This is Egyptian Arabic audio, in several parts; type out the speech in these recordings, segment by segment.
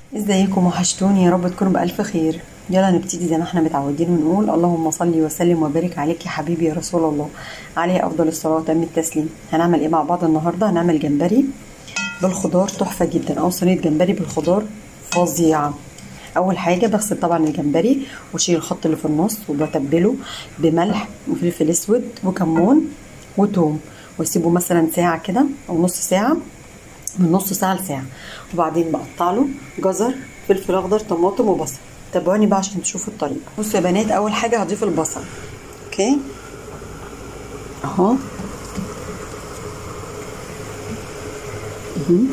ازيكم وحشتوني يا رب تكونوا بألف خير يلا نبتدي زي ما احنا متعودين ونقول اللهم صل وسلم وبارك عليك يا حبيبي يا رسول الله عليه افضل الصلاه وتم التسليم هنعمل ايه مع بعض النهارده هنعمل جمبري بالخضار تحفه جدا او صينيه جمبري بالخضار فظيعه اول حاجه بغسل طبعا الجمبري واشيل الخط اللي في النص وبتبله بملح وفلفل اسود وكمون وتوم واسيبه مثلا ساعه كده او نص ساعه من نص ساعه لساعه وبعدين بقطع له جزر فلفل اخضر طماطم وبصل تابعوني بقى عشان تشوفوا الطريقه بصوا يا بنات اول حاجه هضيف البصل اوكي اهو مهم.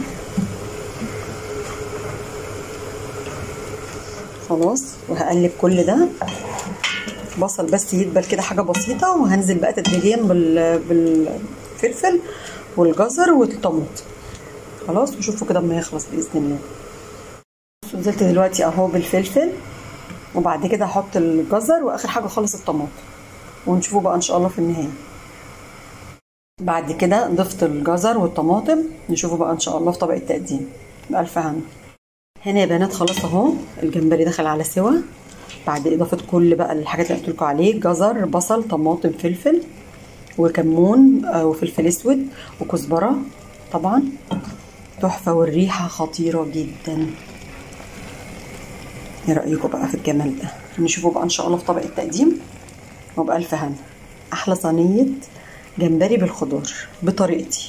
خلاص وهقلب كل ده بصل بس يدبل كده حاجه بسيطه وهنزل بقى تدريجيا بال... بالفلفل والجزر والطماطم خلاص وشوفوا كده اما يخلص باذن الله نزلت دلوقتي اهو بالفلفل وبعد كده هحط الجزر واخر حاجه خالص الطماطم ونشوفه بقى ان شاء الله في النهايه بعد كده ضفت الجزر والطماطم نشوفه بقى ان شاء الله في طبق التقديم بألف هنا هنا يا بنات خلاص اهو الجمبري دخل على سوا بعد اضافه كل بقى الحاجات اللي قلت لكم عليه جزر بصل طماطم فلفل وكمون وفلفل اسود وكزبره طبعا تحفه والريحه خطيره جدا ايه رايكم بقى في الجمال ده نشوفه بقى ان شاء الله في طبق التقديم وبألف هنا احلى صينيه جمبري بالخضار بطريقتي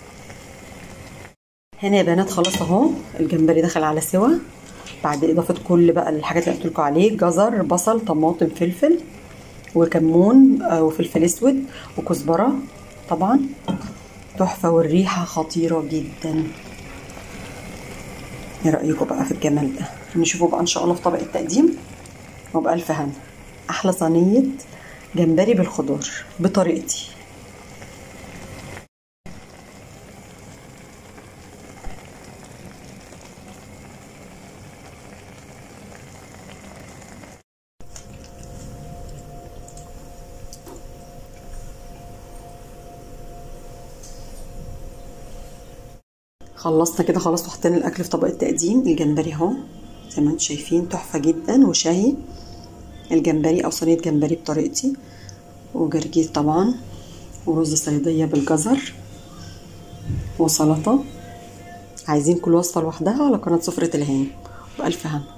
هنا يا بنات خلاص اهو الجمبري دخل على سوا بعد اضافه كل بقى الحاجات اللي قلت لكم عليه جزر بصل طماطم فلفل وكمون وفلفل اسود وكزبره طبعا تحفه والريحه خطيره جدا ايه رايكم بقى في الجمال ده نشوفه بقى ان شاء الله في طبق التقديم وبألف هنا احلى صينيه جمبري بالخضار بطريقتي خلصنا كده خلاص وحطينا الاكل في طبق التقديم الجمبري اهو زي ما انتم شايفين تحفه جدا وشهي الجمبري او صينيه جمبري بطريقتي وجرجير طبعا ورز صياديه بالجزر وسلطه عايزين كل وصفه لوحدها على قناه سفره الهانم والف هنا